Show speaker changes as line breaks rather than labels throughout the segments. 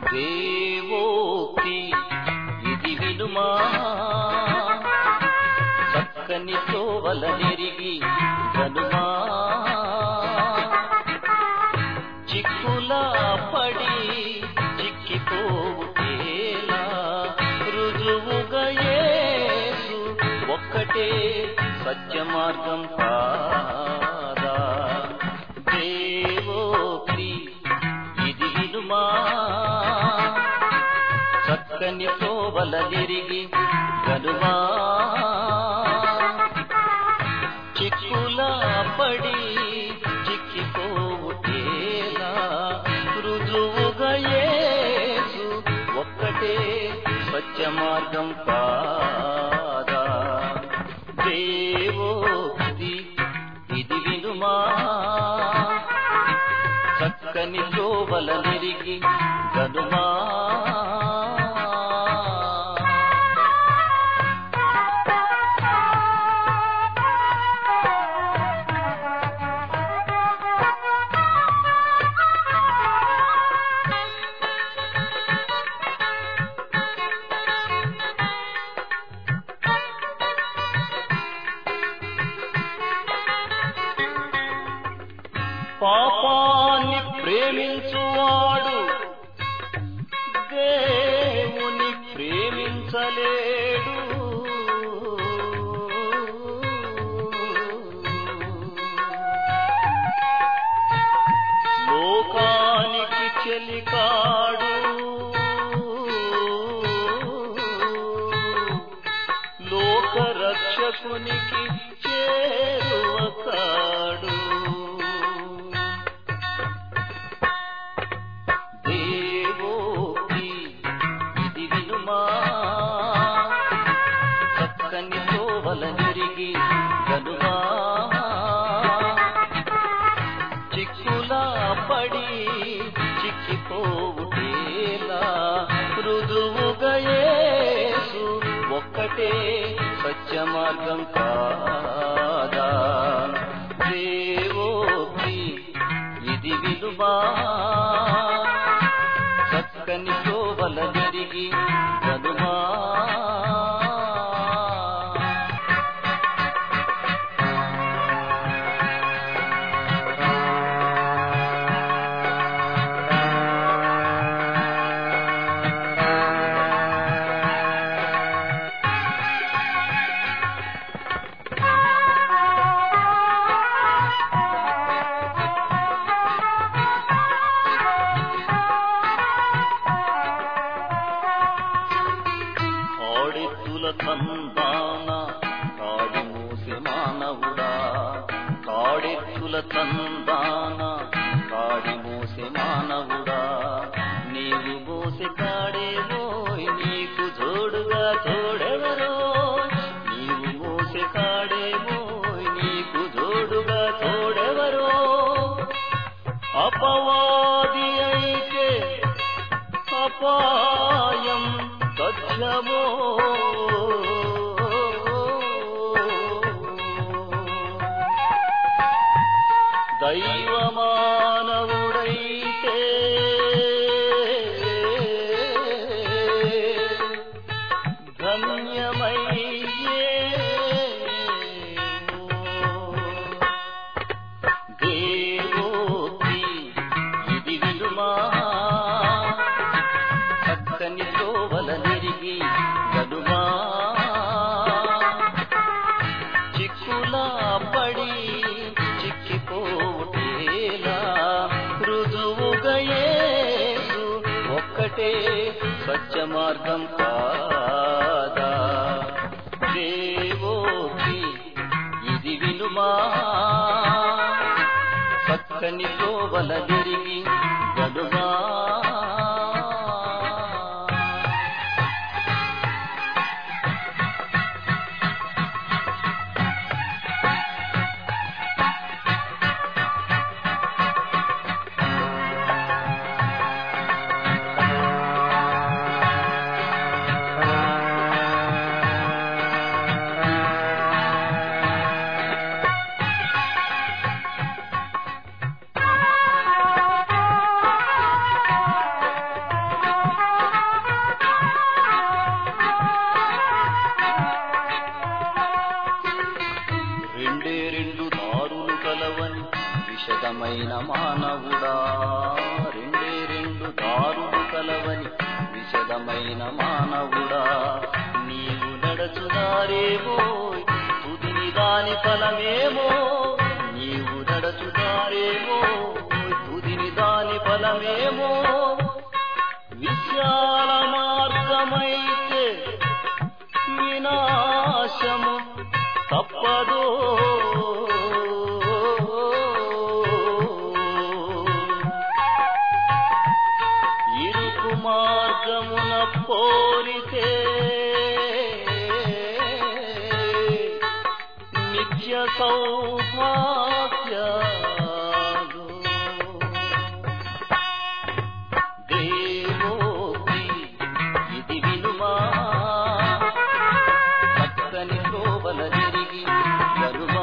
దేవోక్తి ఇది వినుమా చక్కని తోవల నెరిగి గనుమా చిక్కులా పడి చిక్కిపోవుటేలా రుజువుగా యేసు ఒక్కటే సత్య మార్గం కాదా దేవోక్తి ఇది వినుమా చక్కని తోవల తిరిగి గనుమా చిక్కులా పడి చిక్కిపోవుటేలా రుజువుగా యేసు ఒక్కటే సత్య మార్గం కాదా దేవోక్తి ఇది వినుమా చక్కని శోభల నెరిగి గనుమా పాపాన్ని ప్రేమించువాడు దేవుని ప్రేమించలేడు లోకానికి చెలికాడు లోక రక్షకునికి చేరువ కాడు దేవోక్తి ఇది వినుమా చక్కని తోవల నిరిగి గనుమా చిక్కులా పడి చిక్కిపోవుటేలా మృదువుగా యేసు ఒక్కటే సత్య మార్గం కాదా దేవోక్తి ఇది విలువా చక్కని శోభల తిరిగి గనుమా కాడెత్తుల తందాన కాడి మూసే మానవుడా కాడెత్తుల తందాన కాడి మూసే మానవుడా నీవు మోసే కాడేమోయ్ నీకు జోడుగా తోడెవరో నీవు మోసే కాడేమోయ్ నీకు జోడుగా తోడెవరో అపవాది అయితే అపాయం తథ్యమో దైవమానవుడైతే ధన్యమయ్యే దేవోక్తి ఇది విలుమా చక్కని శోభల నిరిగి గనుమా చిక్కులా పడి చిక్కిపోటేలా రుజువుగా యేసు ఒక్కటే సత్య మార్గం కాదా దేవోక్తి ఇది వినుమా చక్కని శోభల తిరిగి గనుమా విషదమైన మానవుడా రెండే రెండు దారులు కలవని విషదమైన మానవుడా నీవు నడచుదారేమో తుదిని దాని ఫలమేమో నీవు నడచుదారేమో తుదిని దాని ఫలమేమో విశాల మార్గమైతే వినాశము తప్పదో ఇరుకు మార్గమున పోరితే నిత్య సౌభాగ్యాలు దేవోక్తి ఇది వినుమా చక్కని శోభల తిరిగి గనుమా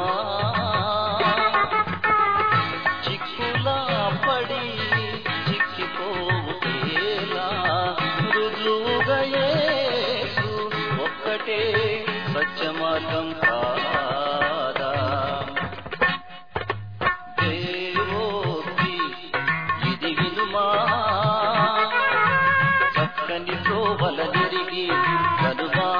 చిక్కులా పడి చిక్కిపోవుకేలా రుజువుగా యేసు ఒక్కటే సత్య మార్గం కాదా దేవోక్తి ఇది వినుమా చక్కని శోభల తిరిగి కనుమా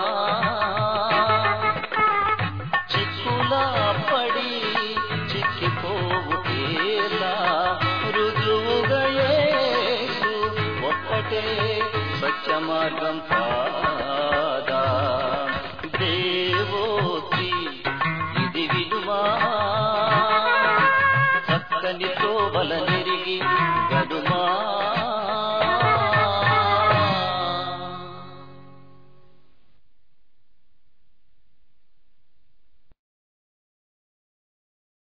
చిక్కులా పడి చిక్కిపోవుకేలా రుజువుగా యేసు ఒక్కటే సత్య మార్గం